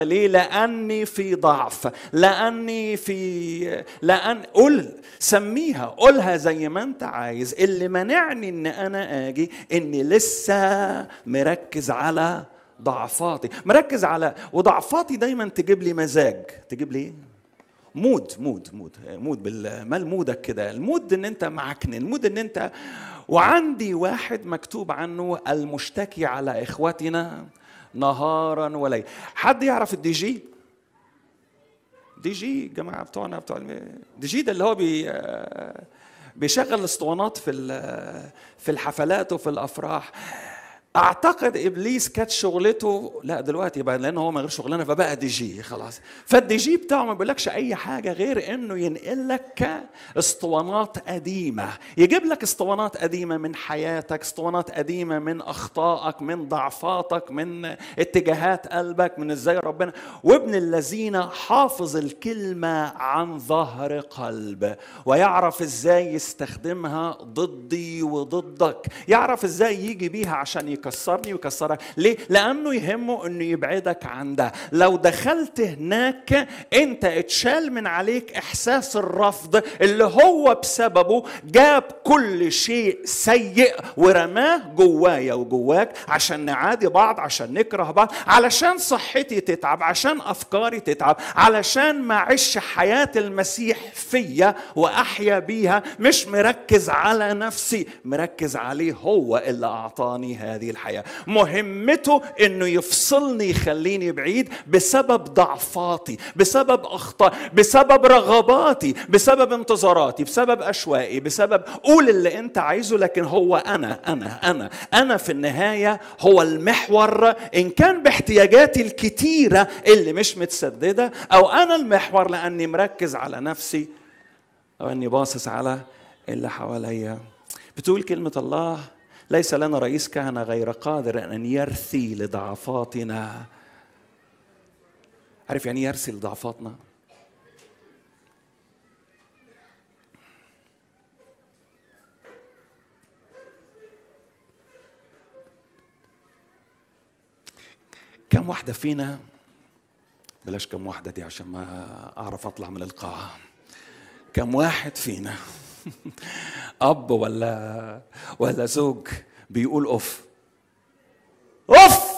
ليه؟ لأني في ضعف، لأني في لأن قل سميها قولها زي ما أنت عايز، اللي منعني إن أنا آجي إني لسه مركز على ضعفاتي، مركز على وضعفاتي دايما تجيب لي مزاج، تجيب لي إيه؟ مود مود مود مود بالمال مودك كده المود ان انت معكن المود ان انت وعندي واحد مكتوب عنه المشتكي على اخوتنا نهارا وليلا حد يعرف الدي جي دي جي الجماعه بتوعنا بتوع الم- دي جي ده اللي هو بي بيشغل الاسطوانات في ال- في الحفلات وفي الافراح اعتقد ابليس كانت شغلته لا دلوقتي بقى لان هو من غير شغلانه فبقى دي جي خلاص فالدي جي بتاعه ما بيقولكش اي حاجه غير انه ينقل لك اسطوانات قديمه يجيب لك اسطوانات قديمه من حياتك اسطوانات قديمه من اخطائك من ضعفاتك من اتجاهات قلبك من ازاي ربنا وابن الذين حافظ الكلمه عن ظهر قلب ويعرف ازاي يستخدمها ضدي وضدك يعرف ازاي يجي بيها عشان يكسرني ويكسرك ليه لانه يهمه انه يبعدك عن ده لو دخلت هناك انت اتشال من عليك احساس الرفض اللي هو بسببه جاب كل شيء سيء ورماه جوايا وجواك عشان نعادي بعض عشان نكره بعض علشان صحتي تتعب عشان افكاري تتعب علشان ما اعيش حياه المسيح فيا واحيا بيها مش مركز على نفسي مركز عليه هو اللي اعطاني هذه الحياه مهمته انه يفصلني يخليني بعيد بسبب ضعفاتي بسبب اخطاء بسبب رغباتي بسبب انتظاراتي بسبب اشوائي بسبب قول اللي انت عايزه لكن هو انا انا انا انا في النهايه هو المحور ان كان باحتياجاتي الكتيره اللي مش متسدده او انا المحور لاني مركز على نفسي او اني باصص على اللي حواليا بتقول كلمه الله ليس لنا رئيس كهنه غير قادر ان يرثي لضعفاتنا عارف يعني إيه يرثي لضعفاتنا كم واحدة فينا بلاش كم واحدة دي عشان ما أعرف أطلع من القاعة كم واحد فينا أب ولا ولا زوج بيقول أوف أوف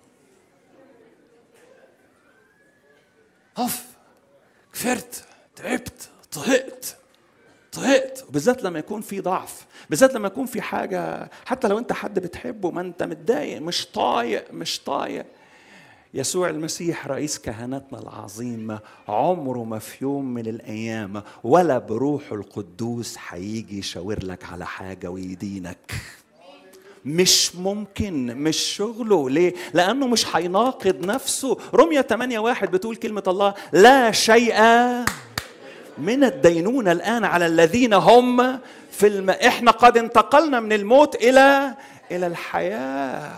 أوف كفرت تعبت طهقت طهقت وبالذات لما يكون في ضعف بالذات لما يكون في حاجة حتى لو أنت حد بتحبه ما أنت متضايق مش طايق مش طايق يسوع المسيح رئيس كهنتنا العظيم عمره ما في يوم من الايام ولا بروحه القدوس هيجي يشاور لك على حاجه ويدينك مش ممكن مش شغله ليه لانه مش هيناقض نفسه رمية 8 واحد بتقول كلمة الله لا شيء من الدينونة الآن على الذين هم في الم... احنا قد انتقلنا من الموت إلى إلى الحياة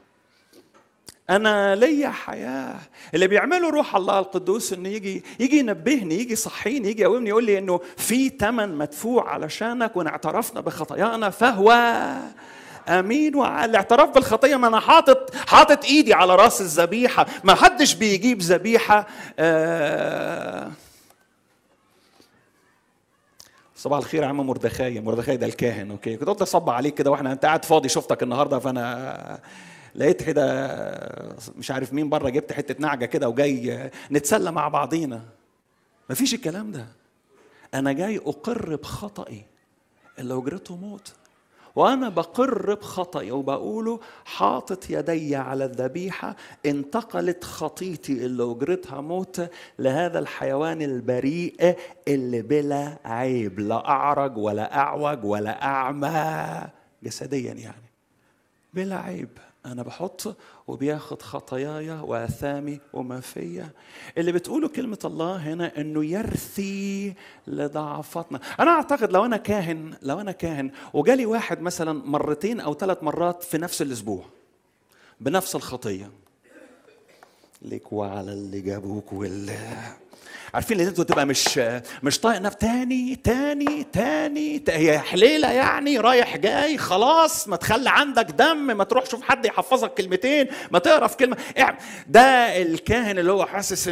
انا ليا حياه اللي بيعمله روح الله القدوس انه يجي يجي ينبهني يجي يصحيني يجي يقومني يقول لي انه في ثمن مدفوع علشانك وان اعترفنا بخطايانا فهو امين والاعتراف بالخطيه ما انا حاطط حاطط ايدي على راس الذبيحه ما حدش بيجيب ذبيحه آه صباح الخير يا عم مردخاي مردخاي ده الكاهن اوكي كنت قلت اصب عليك كده واحنا انت قاعد فاضي شفتك النهارده فانا لقيت كده مش عارف مين بره جبت حته نعجه كده وجاي نتسلى مع بعضينا مفيش الكلام ده انا جاي اقر بخطئي اللي اجرته موت وانا بقر بخطئي وبقوله حاطط يدي على الذبيحه انتقلت خطيتي اللي اجرتها موت لهذا الحيوان البريء اللي بلا عيب لا اعرج ولا اعوج ولا اعمى جسديا يعني بلا عيب انا بحط وبياخد خطاياي واثامي وما فيا اللي بتقوله كلمه الله هنا انه يرثي لضعفاتنا انا اعتقد لو انا كاهن لو انا كاهن وجالي واحد مثلا مرتين او ثلاث مرات في نفس الاسبوع بنفس الخطيه ليك وعلى اللي جابوك واللي عارفين ان انتوا تبقى مش مش طايق نفس تاني تاني تاني تا- هي حليله يعني رايح جاي خلاص ما تخلي عندك دم ما تروح شوف حد يحفظك كلمتين ما تقرا في كلمه اعم- ده الكاهن اللي هو حاسس